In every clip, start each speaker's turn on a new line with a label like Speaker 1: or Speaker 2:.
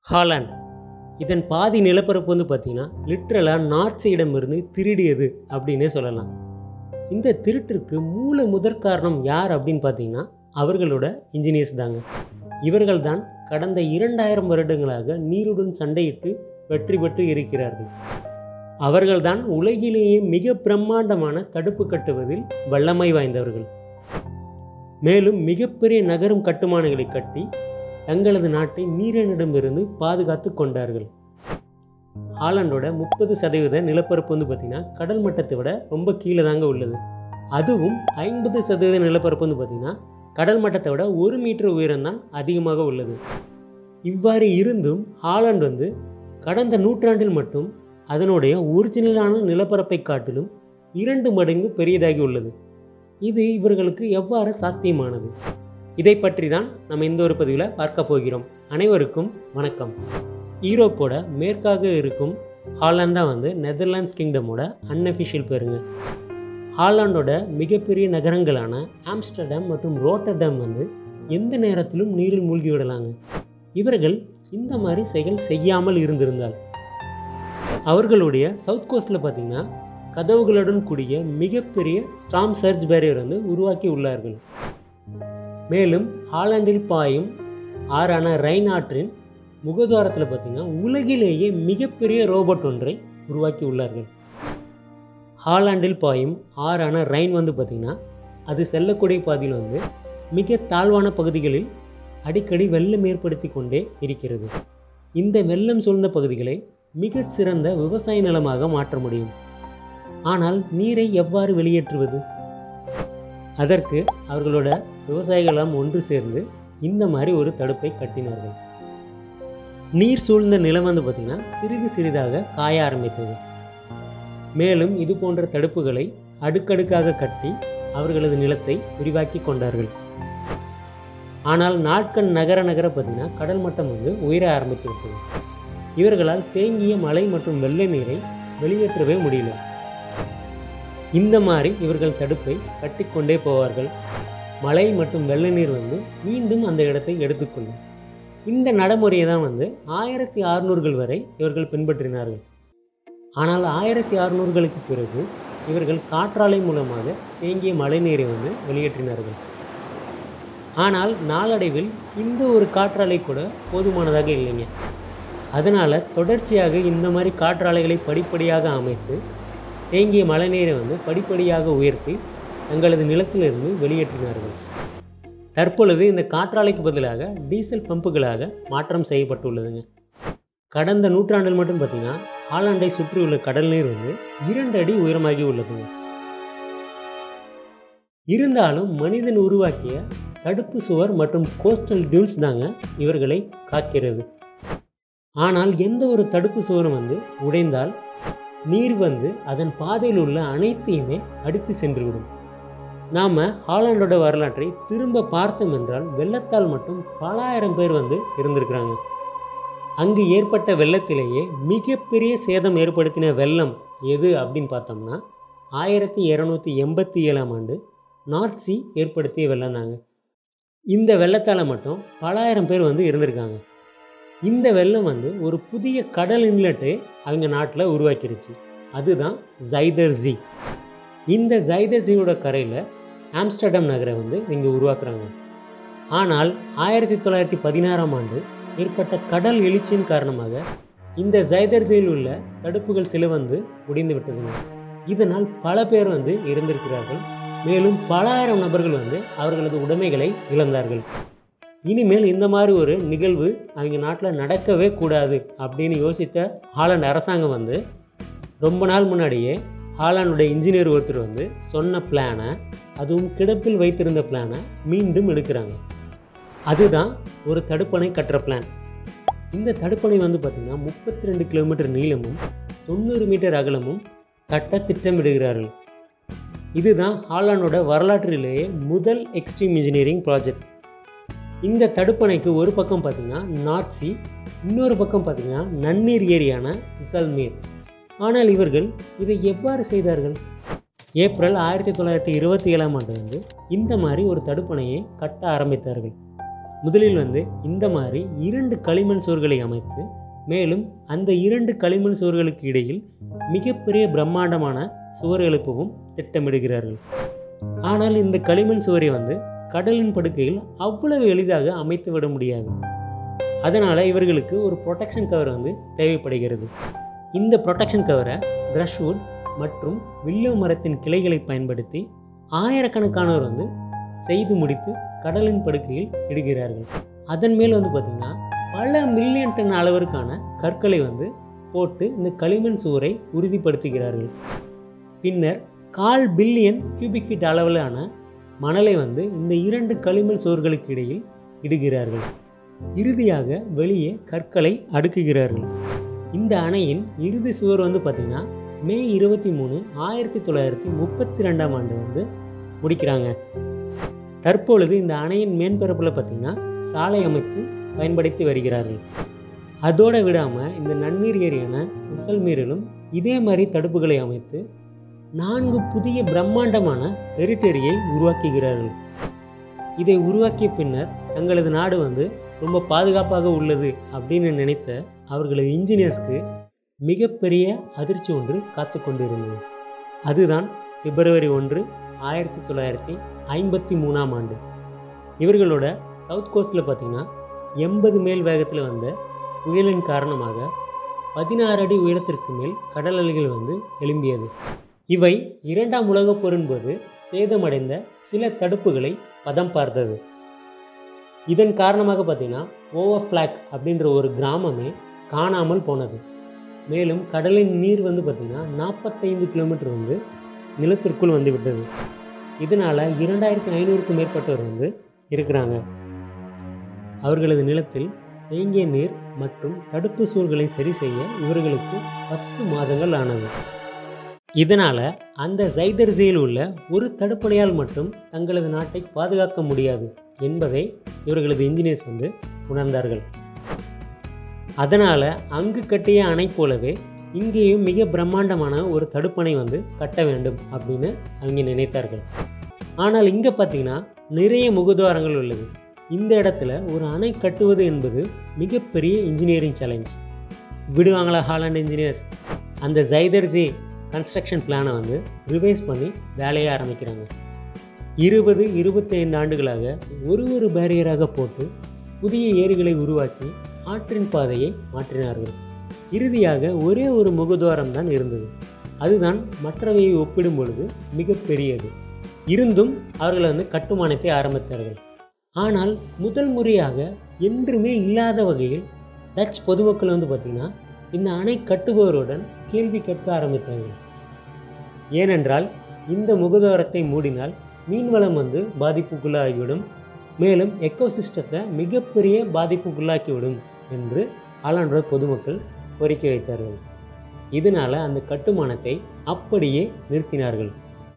Speaker 1: Holland இதன் பாதி நிலப்பரப்பு வந்து பார்த்திங்கன்னா லிட்ரலாக நார்த்ஸிடமிருந்து திருடியது அப்படின்னே சொல்லலாம் இந்த திருட்டிற்கு மூல முதற் காரணம் யார் அப்படின்னு பார்த்தீங்கன்னா அவர்களோட இன்ஜினியர்ஸ் தாங்க இவர்கள் தான் கடந்த இரண்டாயிரம் வருடங்களாக நீருடன் சண்டையிட்டு வெற்றி பெற்று இருக்கிறார்கள் அவர்கள்தான் உலகிலேயே மிக பிரம்மாண்டமான தடுப்பு கட்டுவதில் வல்லமை வாய்ந்தவர்கள் மேலும் மிகப்பெரிய நகரும் கட்டுமானங்களை கட்டி தங்களது நாட்டை நீரினிடமிருந்து பாதுகாத்து கொண்டார்கள் ஹாலண்டோட முப்பது சதவீத நிலப்பரப்பு வந்து பார்த்திங்கன்னா கடல் மட்டத்தை விட ரொம்ப கீழே தாங்க உள்ளது அதுவும் ஐம்பது சதவீத நிலப்பரப்பு வந்து பார்த்திங்கன்னா கடல் மட்டத்தை விட ஒரு மீட்டர் உயரம்தான் அதிகமாக உள்ளது இவ்வாறு இருந்தும் ஹாலண்ட் வந்து கடந்த நூற்றாண்டில் மட்டும் அதனுடைய ஒரிஜினலான நிலப்பரப்பை காட்டிலும் இரண்டு மடங்கு பெரியதாகி உள்ளது இது இவர்களுக்கு எவ்வாறு சாத்தியமானது இதை பற்றி தான் நம்ம இந்த ஒரு பதிவில் பார்க்க போகிறோம் அனைவருக்கும் வணக்கம் ஈரோப்போட மேற்காக இருக்கும் ஹாலாண்ட் தான் வந்து நெதர்லாண்ட்ஸ் கிங்டமோட அன்அஃபிஷியல் பேருங்க ஹாலாண்டோட மிகப்பெரிய நகரங்களான ஆம்ஸ்டர்டாம் மற்றும் ரோட்டர்டாம் வந்து எந்த நேரத்திலும் நீரில் மூழ்கி விடலாங்க இவர்கள் இந்த மாதிரி செயல் செய்யாமல் இருந்திருந்தால் அவர்களுடைய சவுத் கோஸ்ட்டில் பார்த்திங்கன்னா கதவுகளுடன் கூடிய மிகப்பெரிய ஸ்டாம் சர்ச் பேரியர் வந்து உருவாக்கி உள்ளார்கள் மேலும் ஹாலாண்டில் பாயும் ஆறான ரைன் ஆற்றின் முகத்வாரத்தில் பார்த்திங்கன்னா உலகிலேயே மிகப்பெரிய ரோபோட் ஒன்றை உருவாக்கி உள்ளார்கள் ஹாலாண்டில் பாயும் ஆறான ரைன் வந்து பார்த்திங்கன்னா அது செல்லக்கூடிய பாதையில் வந்து மிக தாழ்வான பகுதிகளில் அடிக்கடி வெள்ளம் ஏற்படுத்தி கொண்டே இருக்கிறது இந்த வெள்ளம் சூழ்ந்த பகுதிகளை மிக சிறந்த விவசாய நிலமாக மாற்ற முடியும் ஆனால் நீரை எவ்வாறு வெளியேற்றுவது அதற்கு அவர்களோட விவசாயிகளெல்லாம் ஒன்று சேர்ந்து இந்த மாதிரி ஒரு தடுப்பை கட்டினார்கள் நீர் சூழ்ந்த நிலம் வந்து பார்த்திங்கன்னா சிறிது சிறிதாக காய ஆரம்பித்தது மேலும் இது போன்ற தடுப்புகளை அடுக்கடுக்காக கட்டி அவர்களது நிலத்தை விரிவாக்கி கொண்டார்கள் ஆனால் நாட்கள் நகர நகர பார்த்திங்கன்னா கடல் மட்டம் வந்து உயர ஆரம்பித்து விட்டது இவர்களால் தேங்கிய மழை மற்றும் வெள்ளை நீரை வெளியேற்றவே முடியல இந்த மாதிரி இவர்கள் தடுப்பை கட்டிக்கொண்டே போவார்கள் மழை மற்றும் வெள்ள நீர் வந்து மீண்டும் அந்த இடத்தை எடுத்துக்கொள்ளும் இந்த நடைமுறையை தான் வந்து ஆயிரத்தி அறுநூறுகள் வரை இவர்கள் பின்பற்றினார்கள் ஆனால் ஆயிரத்தி அறுநூறுகளுக்கு பிறகு இவர்கள் காற்றாலை மூலமாக தேங்கிய மழை நீரை வந்து வெளியேற்றினார்கள் ஆனால் நாளடைவில் இந்த ஒரு காற்றாலை கூட போதுமானதாக இல்லைங்க அதனால் தொடர்ச்சியாக இந்த மாதிரி காற்றாலைகளை படிப்படியாக அமைத்து தேங்கிய மழைநீரை வந்து படிப்படியாக உயர்த்தி தங்களது நிலத்திலிருந்து வெளியேற்றினார்கள் தற்பொழுது இந்த காற்றாலைக்கு பதிலாக டீசல் பம்புகளாக மாற்றம் செய்யப்பட்டுள்ளதுங்க கடந்த நூற்றாண்டில் மட்டும் பார்த்திங்கன்னா ஹாலாண்டை சுற்றியுள்ள கடல் நீர் வந்து இரண்டு அடி உயரமாகி உள்ளதுங்க இருந்தாலும் மனிதன் உருவாக்கிய தடுப்பு சுவர் மற்றும் கோஸ்டல் டியூன்ஸ் தாங்க இவர்களை காக்கிறது ஆனால் எந்த ஒரு தடுப்பு சுவரும் வந்து உடைந்தால் நீர் வந்து அதன் பாதையில் உள்ள அனைத்தையுமே அடித்து சென்றுவிடும் நாம் ஹாலாண்டோட வரலாற்றை திரும்ப பார்த்தோம் என்றால் வெள்ளத்தால் மட்டும் பல ஆயிரம் பேர் வந்து இருந்திருக்கிறாங்க அங்கு ஏற்பட்ட வெள்ளத்திலேயே மிகப்பெரிய சேதம் ஏற்படுத்தின வெள்ளம் எது அப்படின்னு பார்த்தோம்னா ஆயிரத்தி இரநூத்தி எண்பத்தி ஏழாம் ஆண்டு நார்த் சி ஏற்படுத்திய வெள்ளம் தாங்க இந்த வெள்ளத்தால் மட்டும் பலாயிரம் பேர் வந்து இருந்திருக்காங்க இந்த வெள்ளம் வந்து ஒரு புதிய கடல் இன்லெட்டு அவங்க நாட்டில் உருவாக்கிருச்சு அதுதான் ஜைதர் ஜி இந்த ஜைதர் ஜியோட கரையில் ஆம்ஸ்டர்டம் நகரை வந்து இங்கே உருவாக்குறாங்க ஆனால் ஆயிரத்தி தொள்ளாயிரத்தி பதினாறாம் ஆண்டு ஏற்பட்ட கடல் எழுச்சியின் காரணமாக இந்த ஜைதர்ஜியில் உள்ள தடுப்புகள் சில வந்து முடிந்து விட்டதுங்க இதனால் பல பேர் வந்து இறந்திருக்கிறார்கள் மேலும் பல ஆயிரம் நபர்கள் வந்து அவர்களது உடைமைகளை இழந்தார்கள் இனிமேல் இந்த மாதிரி ஒரு நிகழ்வு அவங்க நாட்டில் நடக்கவே கூடாது அப்படின்னு யோசித்த ஹாலண்ட் அரசாங்கம் வந்து ரொம்ப நாள் முன்னாடியே ஹாலாண்டுடைய இன்ஜினியர் ஒருத்தர் வந்து சொன்ன பிளானை அதுவும் கிடப்பில் வைத்திருந்த பிளானை மீண்டும் எடுக்கிறாங்க அதுதான் ஒரு தடுப்பணை கட்டுற பிளான் இந்த தடுப்பணை வந்து பார்த்திங்கன்னா முப்பத்தி ரெண்டு கிலோமீட்டர் நீளமும் தொண்ணூறு மீட்டர் அகலமும் கட்ட திட்டமிடுகிறார்கள் இதுதான் ஹாலாண்டோட வரலாற்றிலேயே முதல் எக்ஸ்ட்ரீம் இன்ஜினியரிங் ப்ராஜெக்ட் இந்த தடுப்பணைக்கு ஒரு பக்கம் பார்த்திங்கன்னா நார்த் சி இன்னொரு பக்கம் பார்த்திங்கன்னா நன்னீர் ஏரியான இசல்மீர் ஆனால் இவர்கள் இதை எவ்வாறு செய்தார்கள் ஏப்ரல் ஆயிரத்தி தொள்ளாயிரத்தி இருபத்தி ஏழாம் ஆண்டு வந்து இந்த மாதிரி ஒரு தடுப்பணையை கட்ட ஆரம்பித்தார்கள் முதலில் வந்து இந்த மாதிரி இரண்டு களிமண் சுவர்களை அமைத்து மேலும் அந்த இரண்டு களிமண் சுவர்களுக்கு இடையில் மிகப்பெரிய பிரம்மாண்டமான சுவர் எழுப்பவும் திட்டமிடுகிறார்கள் ஆனால் இந்த களிமண் சுவரை வந்து கடலின் படுக்கையில் அவ்வளவு எளிதாக அமைத்து விட முடியாது அதனால் இவர்களுக்கு ஒரு ப்ரொடெக்ஷன் கவர் வந்து தேவைப்படுகிறது இந்த ப்ரொடெக்ஷன் கவரை ப்ரஷ்வுட் மற்றும் வில்லோ மரத்தின் கிளைகளை பயன்படுத்தி ஆயிரக்கணக்கானோர் வந்து செய்து முடித்து கடலின் படுக்கையில் இடுகிறார்கள் அதன் மேல் வந்து பார்த்திங்கன்னா பல மில்லியன் டன் அளவிற்கான கற்களை வந்து போட்டு இந்த களிமண் சுவரை உறுதிப்படுத்துகிறார்கள் பின்னர் கால் பில்லியன் கியூபிக் ஃபீட் அளவிலான மணலை வந்து இந்த இரண்டு களிமண் சுவர்களுக்கு இடையில் இடுகிறார்கள் இறுதியாக வெளியே கற்களை அடுக்குகிறார்கள் இந்த அணையின் இறுதி சுவர் வந்து பார்த்திங்கன்னா மே இருபத்தி மூணு ஆயிரத்தி தொள்ளாயிரத்தி முப்பத்தி ரெண்டாம் ஆண்டு வந்து முடிக்கிறாங்க தற்பொழுது இந்த அணையின் மேற்பரப்பில் பார்த்திங்கன்னா சாலை அமைத்து பயன்படுத்தி வருகிறார்கள் அதோடு விடாமல் இந்த நன்னீர் ஏரியான விசல்மீரிலும் இதே மாதிரி தடுப்புகளை அமைத்து நான்கு புதிய பிரம்மாண்டமான டெரிட்டரியை உருவாக்குகிறார்கள் இதை உருவாக்கிய பின்னர் தங்களது நாடு வந்து ரொம்ப பாதுகாப்பாக உள்ளது அப்படின்னு நினைத்த அவர்களது இன்ஜினியர்ஸ்க்கு மிகப்பெரிய அதிர்ச்சி ஒன்று காத்து கொண்டிருந்தது அதுதான் பிப்ரவரி ஒன்று ஆயிரத்தி தொள்ளாயிரத்தி ஐம்பத்தி மூணாம் ஆண்டு இவர்களோட சவுத் கோஸ்ட்டில் பார்த்திங்கன்னா எண்பது மேல் வேகத்தில் வந்த புயலின் காரணமாக பதினாறு அடி உயரத்திற்கு மேல் கடல் அலைகள் வந்து எழும்பியது இவை இரண்டாம் உலகப் போரின் போது சேதமடைந்த சில தடுப்புகளை பதம் பார்த்தது இதன் காரணமாக பார்த்தீங்கன்னா ஓவர் ஃப்ளாக் அப்படின்ற ஒரு கிராமமே காணாமல் போனது மேலும் கடலின் நீர் வந்து பார்த்திங்கன்னா நாற்பத்தைந்து கிலோமீட்டர் வந்து நிலத்திற்குள் வந்து விட்டது இதனால் இரண்டாயிரத்தி ஐநூறுக்கும் மேற்பட்டவர் வந்து இருக்கிறாங்க அவர்களது நிலத்தில் தேங்கிய நீர் மற்றும் தடுப்பு சூழ்களை சரி செய்ய இவர்களுக்கு பத்து மாதங்கள் ஆனது இதனால் அந்த ஜைதர்ஜியில் உள்ள ஒரு தடுப்பணையால் மட்டும் தங்களது நாட்டை பாதுகாக்க முடியாது என்பதை இவர்களது இன்ஜினியர்ஸ் வந்து உணர்ந்தார்கள் அதனால் அங்கு கட்டிய அணை போலவே இங்கேயும் மிக பிரம்மாண்டமான ஒரு தடுப்பணை வந்து கட்ட வேண்டும் அப்படின்னு அவங்க நினைத்தார்கள் ஆனால் இங்கே பார்த்தீங்கன்னா நிறைய முகத்வாரங்கள் உள்ளது இந்த இடத்துல ஒரு அணை கட்டுவது என்பது மிகப்பெரிய இன்ஜினியரிங் சேலஞ்ச் விடுவாங்களா ஹாலண்ட் இன்ஜினியர்ஸ் அந்த ஜைதர்ஜி கன்ஸ்ட்ரக்ஷன் பிளானை வந்து ரிவைஸ் பண்ணி வேலையை ஆரம்பிக்கிறாங்க இருபது இருபத்தைந்து ஆண்டுகளாக ஒரு ஒரு பேரியராக போட்டு புதிய ஏரிகளை உருவாக்கி ஆற்றின் பாதையை மாற்றினார்கள் இறுதியாக ஒரே ஒரு முகத்வாரம் தான் இருந்தது அதுதான் மற்றவையை ஒப்பிடும் பொழுது மிகப்பெரியது இருந்தும் அவர்கள் வந்து கட்டுமானத்தை ஆரம்பித்தார்கள் ஆனால் முதல் முறையாக என்றுமே இல்லாத வகையில் டச் பொதுமக்கள் வந்து பார்த்திங்கன்னா இந்த அணை கட்டுபவருடன் கேள்வி கேட்க ஆரம்பித்தார்கள் ஏனென்றால் இந்த முகத்வாரத்தை மூடினால் மீன்வளம் வந்து பாதிப்புக்குள்ளாகிவிடும் மேலும் எக்கோசிஸ்டத்தை மிகப்பெரிய பாதிப்புக்குள்ளாக்கிவிடும் என்று ஆளாண்ட பொதுமக்கள் கோரிக்கை வைத்தார்கள் இதனால் அந்த கட்டுமானத்தை அப்படியே நிறுத்தினார்கள்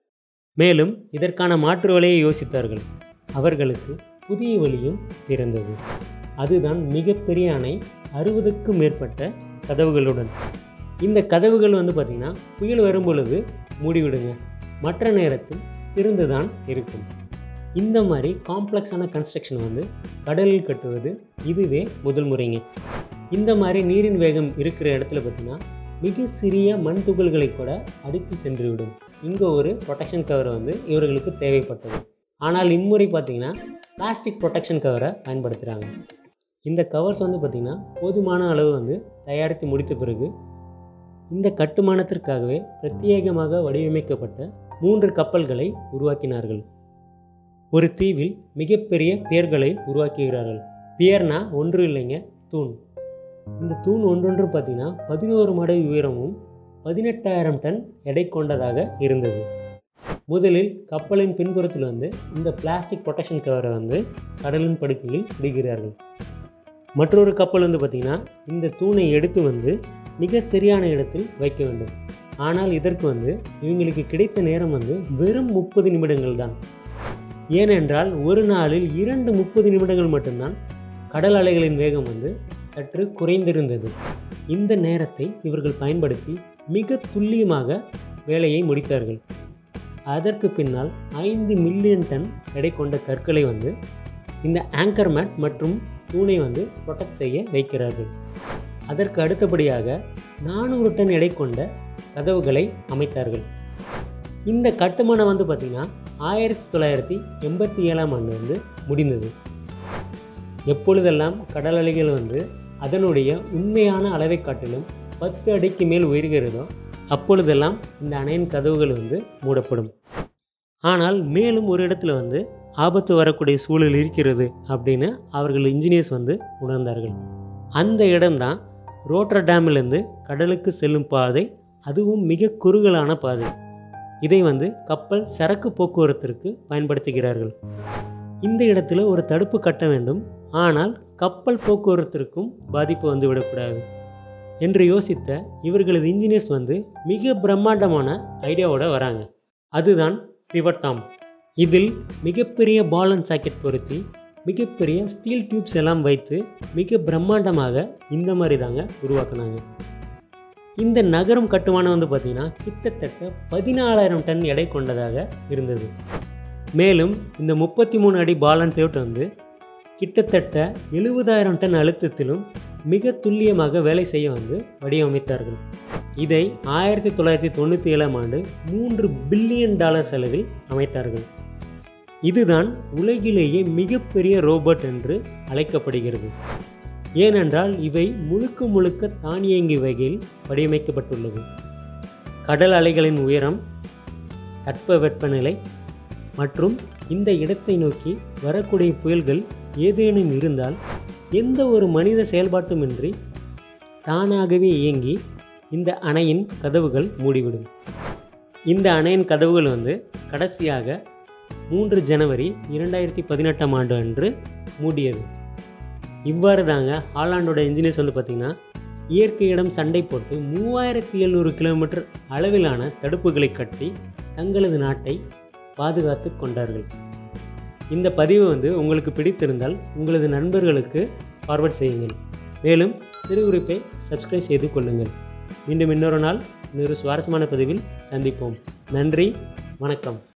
Speaker 1: மேலும் இதற்கான மாற்று வழியை யோசித்தார்கள் அவர்களுக்கு புதிய வழியும் பிறந்தது அதுதான் மிகப்பெரிய அணை அறுபதுக்கும் மேற்பட்ட கதவுகளுடன் இந்த கதவுகள் வந்து பார்த்திங்கன்னா புயல் வரும் பொழுது மூடிவிடுங்க மற்ற நேரத்தில் திறந்து தான் இருக்கும் இந்த மாதிரி காம்ப்ளெக்ஸான கன்ஸ்ட்ரக்ஷன் வந்து கடலில் கட்டுவது இதுவே முதல் முறைங்க இந்த மாதிரி நீரின் வேகம் இருக்கிற இடத்துல பார்த்திங்கன்னா மிக சிறிய மண் துகள்களை கூட அடித்து சென்றுவிடும் இங்கே ஒரு ப்ரொடெக்ஷன் கவர் வந்து இவர்களுக்கு தேவைப்பட்டது ஆனால் இம்முறை பார்த்திங்கன்னா பிளாஸ்டிக் ப்ரொடெக்ஷன் கவரை பயன்படுத்துகிறாங்க இந்த கவர்ஸ் வந்து பார்த்திங்கன்னா போதுமான அளவு வந்து தயாரித்து முடித்த பிறகு இந்த கட்டுமானத்திற்காகவே பிரத்யேகமாக வடிவமைக்கப்பட்ட மூன்று கப்பல்களை உருவாக்கினார்கள் ஒரு தீவில் மிகப்பெரிய பியர்களை உருவாக்குகிறார்கள் பியர்னா ஒன்று இல்லைங்க தூண் இந்த தூண் ஒன்றொன்று பார்த்திங்கன்னா பதினோரு மடை உயரமும் பதினெட்டாயிரம் டன் எடை கொண்டதாக இருந்தது முதலில் கப்பலின் பின்புறத்தில் வந்து இந்த பிளாஸ்டிக் ப்ரொடெக்ஷன் கவரை வந்து கடலின் படுக்கையில் இடுகிறார்கள் மற்றொரு கப்பல் வந்து பார்த்திங்கன்னா இந்த தூணை எடுத்து வந்து மிக சரியான இடத்தில் வைக்க வேண்டும் ஆனால் இதற்கு வந்து இவங்களுக்கு கிடைத்த நேரம் வந்து வெறும் முப்பது நிமிடங்கள் தான் ஏனென்றால் ஒரு நாளில் இரண்டு முப்பது நிமிடங்கள் மட்டும்தான் கடல் அலைகளின் வேகம் வந்து சற்று குறைந்திருந்தது இந்த நேரத்தை இவர்கள் பயன்படுத்தி மிக துல்லியமாக வேலையை முடித்தார்கள் அதற்கு பின்னால் ஐந்து மில்லியன் டன் எடை கொண்ட கற்களை வந்து இந்த ஆங்கர் மேட் மற்றும் தூணை வந்து ப்ரொடெக்ட் செய்ய வைக்கிறார்கள் அதற்கு அடுத்தபடியாக நானூறு டன் எடை கொண்ட கதவுகளை அமைத்தார்கள் இந்த கட்டுமானம் வந்து பார்த்திங்கன்னா ஆயிரத்தி தொள்ளாயிரத்தி எண்பத்தி ஏழாம் ஆண்டு வந்து முடிந்தது எப்பொழுதெல்லாம் கடல் அலைகள் வந்து அதனுடைய உண்மையான அளவை காட்டிலும் பத்து அடிக்கு மேல் உயர்கிறதோ அப்பொழுதெல்லாம் இந்த அணையின் கதவுகள் வந்து மூடப்படும் ஆனால் மேலும் ஒரு இடத்துல வந்து ஆபத்து வரக்கூடிய சூழல் இருக்கிறது அப்படின்னு அவர்கள் இன்ஜினியர்ஸ் வந்து உணர்ந்தார்கள் அந்த இடம்தான் ரோட்டர் டேமிலிருந்து கடலுக்கு செல்லும் பாதை அதுவும் மிக குறுகலான பாதை இதை வந்து கப்பல் சரக்கு போக்குவரத்திற்கு பயன்படுத்துகிறார்கள் இந்த இடத்துல ஒரு தடுப்பு கட்ட வேண்டும் ஆனால் கப்பல் போக்குவரத்திற்கும் பாதிப்பு வந்து விடக்கூடாது என்று யோசித்த இவர்களது இன்ஜினியர்ஸ் வந்து மிக பிரம்மாண்டமான ஐடியாவோட வராங்க அதுதான் பிவட்டாம் இதில் மிகப்பெரிய பால் அண்ட் சாக்கெட் பொருத்தி மிகப்பெரிய ஸ்டீல் டியூப்ஸ் எல்லாம் வைத்து மிக பிரம்மாண்டமாக இந்த மாதிரி தாங்க உருவாக்குனாங்க இந்த நகரம் கட்டுமானம் வந்து பார்த்திங்கன்னா கிட்டத்தட்ட பதினாலாயிரம் டன் எடை கொண்டதாக இருந்தது மேலும் இந்த முப்பத்தி மூணு அடி பால் அண்ட் பியூட் வந்து கிட்டத்தட்ட எழுபதாயிரம் டன் அழுத்தத்திலும் மிக துல்லியமாக வேலை செய்ய வந்து வடிவமைத்தார்கள் இதை ஆயிரத்தி தொள்ளாயிரத்தி தொண்ணூற்றி ஏழாம் ஆண்டு மூன்று பில்லியன் டாலர் செலவில் அமைத்தார்கள் இதுதான் உலகிலேயே மிகப்பெரிய ரோபோட் என்று அழைக்கப்படுகிறது ஏனென்றால் இவை முழுக்க முழுக்க தானியங்கி வகையில் வடிவமைக்கப்பட்டுள்ளது கடல் அலைகளின் உயரம் தட்பவெப்பநிலை மற்றும் இந்த இடத்தை நோக்கி வரக்கூடிய புயல்கள் ஏதேனும் இருந்தால் எந்த ஒரு மனித செயல்பாட்டுமின்றி தானாகவே இயங்கி இந்த அணையின் கதவுகள் மூடிவிடும் இந்த அணையின் கதவுகள் வந்து கடைசியாக மூன்று ஜனவரி இரண்டாயிரத்தி பதினெட்டாம் ஆண்டு அன்று மூடியது இவ்வாறு தாங்க ஹாலாண்டோட இன்ஜினியர்ஸ் வந்து பார்த்திங்கன்னா இயற்கையிடம் சண்டை போட்டு மூவாயிரத்தி எழுநூறு கிலோமீட்டர் அளவிலான தடுப்புகளை கட்டி தங்களது நாட்டை பாதுகாத்து கொண்டார்கள் இந்த பதிவு வந்து உங்களுக்கு பிடித்திருந்தால் உங்களது நண்பர்களுக்கு ஃபார்வர்ட் செய்யுங்கள் மேலும் சிறு குறிப்பை சப்ஸ்கிரைப் செய்து கொள்ளுங்கள் மீண்டும் இன்னொரு நாள் இன்னொரு சுவாரஸ்யமான பதிவில் சந்திப்போம் நன்றி வணக்கம்